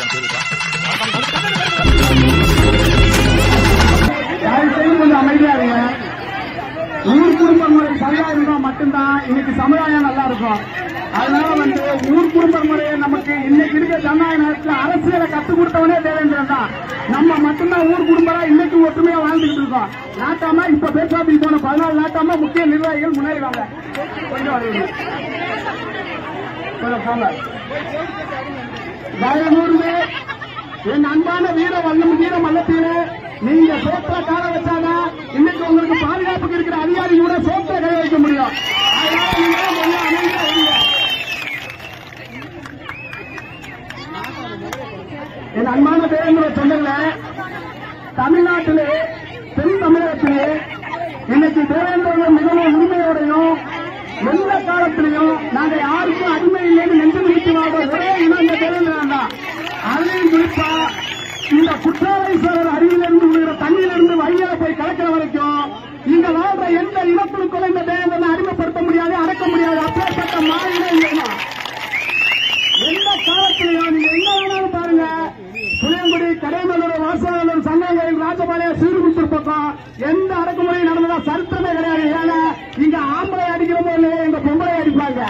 தயவு செய்து கொஞ்சம் அமைதியா இருங்க ஊர் குடும்ப முறை சரியா இருந்தா மட்டும்தான் இன்னைக்கு சமுதாயம் நல்லா இருக்கும் அதனால வந்து ஊர் குடும்ப முறையை நமக்கு இன்னைக்கு இருக்க ஜனநாயக நேரத்தில் அரசியலை கத்துக் கொடுத்தவனே தேவேந்திரன் தான் நம்ம மட்டும்தான் ஊர் குடும்பம் இன்னைக்கு ஒற்றுமையா வாழ்ந்துகிட்டு இருக்கோம் நாட்டாம இப்ப பேச்சுவார்த்தைக்கு போன பதினாலு நாட்டாம முக்கிய நிர்வாகிகள் முன்னாடி வாங்க கொஞ்சம் வருவீங்க கொஞ்சம் போங்க தயவுகூர்ந்து என் அன்பான வீர வல்லம் வீர மல்லத்தீரு நீங்க சோத்திர கால வச்சாதான் இன்னைக்கு உங்களுக்கு பாதுகாப்புக்கு இருக்கிற அதிகாரி கூட சோத்திர கை வைக்க முடியும் அதனால நீங்க கொஞ்சம் அமைதியா இருங்க. என் அன்பான தேவேந்திர சொன்னல தமிழ்நாட்டிலே தென் தமிழகத்திலே இன்னைக்கு தேவேந்திரன் மிகவும் உரிமையோடையும் எந்த காலத்திலையும் நாங்க யாருக்கும் அடிமை இல்லைன்னு நெஞ்சு நிறுத்தி வாழ்ற ஒரே இனம் இந்த தேவேந்திரன் தான் அதுலயும் குறிப்பா இந்த குற்றாலேஸ்வரர் அருவிலிருந்து விழுகிற தண்ணியிலிருந்து வழியில போய் கலக்கிற வரைக்கும் இங்க வாழ்ற எந்த இனத்திற்குள்ள இந்த தேவேந்திரனை அடிமைப்படுத்த முடியாது அடக்க முடியாது அப்பேற்பட்ட மாநில இனம் எந்த காலத்திலையும் நீங்க எங்க வேணாலும் பாருங்க புளியங்குடி கடைமலூர் வாசகலூர் சங்கங்கள் ராஜபாளையம் சீர்குத்தூர் பக்கம் எந்த அடக்குமுறையும் நடந்ததா சரித்திரமே கிடையாது ஏன்னா இங்க ஆம்பளை அடிக்கிறோமோ இல்லையோ எங்க பொம்பளை அடிப்பாங்க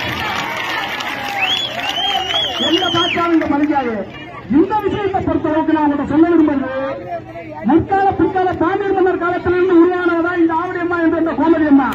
எந்த பாட்டாலும் இங்க மதிக்காது இந்த விஷயத்தை பொறுத்தளவுக்கு நான் உங்கள்கிட்ட சொல்ல விரும்புறது முற்கால பிற்கால பாண்டியர் மன்னர் காலத்திலிருந்து உருவானதான் இந்த ஆவடி அம்மா என்ற இந்த கோமதி அம்மா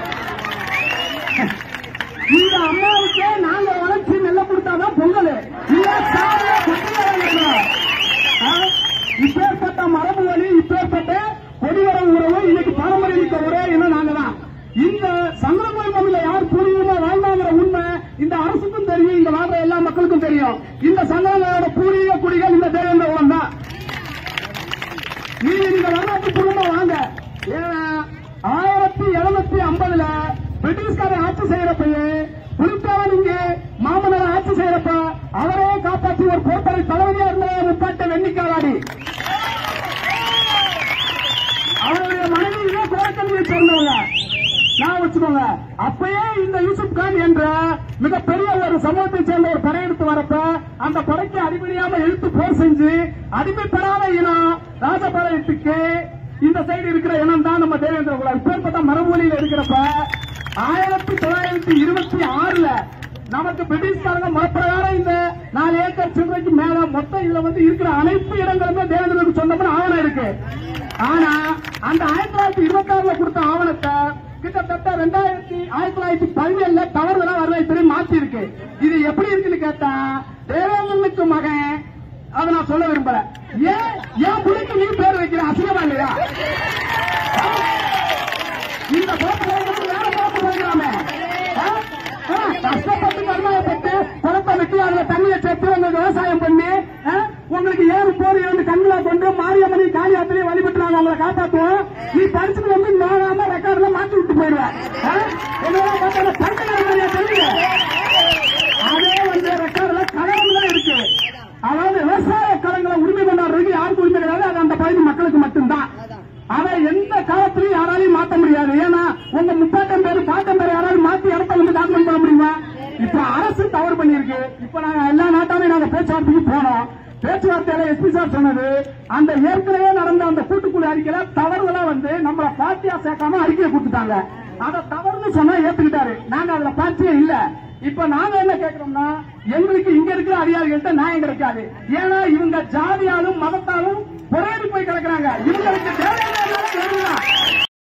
இந்த அம்மாவுக்கே நாங்க வளர்ச்சி நெல்ல கொடுத்தாதான் பொங்கல் இல்ல சாமியா குட்டியா இருக்கணும். ஆ? இப்பேற்பட்ட மரபு வழி இப்பேற்பட்ட கொடிவரம் உறவு இன்னைக்கு பாரம்பரிய மிக்க ஒரே இனம் நாங்க தான் இந்த சங்கரங்கோயில் கோவில யார் பூர்வீகமா வாழ்ந்தாங்கிற உண்மை இந்த அரசுக்கும் தெரியும் இங்க வாழ்ற எல்லா மக்களுக்கும் தெரியும் இந்த சங்கரங்களோட பூர்வீக குடிகள் இந்த தேவேந்திர குலம் தான் நீங்க நீங்க வரலாற்று பூர்வமா வாங்க ஏன்னா ஆயிரத்தி எழுநூத்தி ஐம்பதுல பிரிட்டிஷ்காரன் ஆட்சி செய்யறப்பயே புலித்தேவன் இங்கே மாமன்னர் ஆட்சி செய்யறப்ப அவரே காப்பாற்றி ஒரு கோட்டரை தளபதியா இருந்த முப்பாட்ட வெண்ணிக்காவாடி அவருடைய மனைவி இதே கோரக்கல்வியை சேர்ந்தவங்க நான் வச்சுக்கோங்க அப்பயே இந்த யூசுப் கான் என்ற மிகப்பெரிய ஒரு சமூகத்தை சேர்ந்த ஒரு படையெடுத்து வரப்ப அந்த படைக்கு அடிபடியாம இழுத்து போர் செஞ்சு அடிமை பெறாத இனம் ராஜபாளையத்துக்கு இந்த சைடு இருக்கிற இனம் தான் நம்ம தேவேந்திர குலம் இப்பேற்பட்ட மரபொழியில் இருக்கிறப்ப ஆயிரத்தி தொள்ளாயிரத்தி இருபத்தி ஆறுல நமக்கு பிரிட்டிஷ்காரங்க முறப்பிரகாரம் இந்த நாலு ஏக்கர் சில்லறைக்கு மேல மொத்தம் இதுல வந்து இருக்கிற அனைத்து இடங்களுமே தேவேந்திரனுக்கு சொந்தமான ஆவணம் இருக்கு ஆனா அந்த ஆயிரத்தி தொள்ளாயிரத்தி இருபத்தி ஆறுல கொடுத்த ஆவணத்தை கிட்டத்தட்ட ரெண்டாயிரத்தி ஆயிரத்தி தொள்ளாயிரத்தி பதினேழுல தவறுதலா வரவேற்பை மாத்தி இருக்கு இது எப்படி இருக்குன்னு கேட்டா தேவேந்திரனுக்கு மகன் அதை நான் சொல்ல விரும்பல ஏன் ஏன் புலிக்கு நீ பேர் வைக்கிற அசிங்கமா இல்லையா இந்த போட்டு வைக்கிறது வேற போட்டு வைக்கலாமே ஆ? ஆ, கஷ்டப்பட்டு வருமானப்பட்டு குளத்தை வெட்டி அதுல தண்ணியை சேர்த்து உங்களுக்கு விவசாயம் பண்ணி ஆ, உங்களுக்கு ஏறு போர் இரண்டு கண்களா கொண்டு மாரியம்மனை காளியாத்திரையை வழிபட்டு நாங்க உங்களை காப்பாற்றுவோம் நீ படிச்சுட்டு வந்து நோகாம ரெக்கார்ட்ல மாத்தி விட்டு போயிடுவேன் ஆ? என்னடா பார்த்தா பைத்தியக்கார மாதிரியா தெரியுது அதே வந்து ரெக்கார்ட்ல கடவுள் இருக்கு அதாவது விவசாய களங்களை உரிமை கொண்டாடுறதுக்கு யாருக்கு உரிமை கிடையாது அது அந்த பகுதி மக்களுக்கு மட்டும்தான் அதை எந்த காலத்திலையும் யாராலையும் மாத்த முடியாது ஏன்னா உங்க முப்பாட்டம் பேரு பாட்டம் பேர் யாராலும் மாத்தி இடத்த வந்து டாக்குமெண்ட் பண்ண முடியுமா இப்ப அரசு தவறு பண்ணிருக்கு இப்ப நாங்க எல்லா நாட்டாலையும் நாங்க பேச்சுவார்த்தைக்கு போனோம் பேச்சுவார்த்தையில எஸ்பி சார் சொன்னது அந்த ஏற்கனவே நடந்த அந்த கூட்டுக்குழு அறிக்கையில தவறுதலா வந்து நம்மள பார்ட்டியா சேர்க்காம அறிக்கையை கொடுத்துட்டாங்க அதை தவறுன்னு சொன்னா ஏத்துக்கிட்டாரு நாங்க அதுல பார்ட்டியே இல்ல இப்ப நாங்க என்ன கேக்குறோம்னா எங்களுக்கு இங்க இருக்கிற அதிகாரிகள்ட்ட நியாயம் கிடைக்காது ஏன்னா இவங்க ஜாதியாலும் மதத்தாலும் பொறையடி போய் கிடக்குறாங்க இவங்களுக்கு தேவையான எல்லாரும் வேணும்தான்.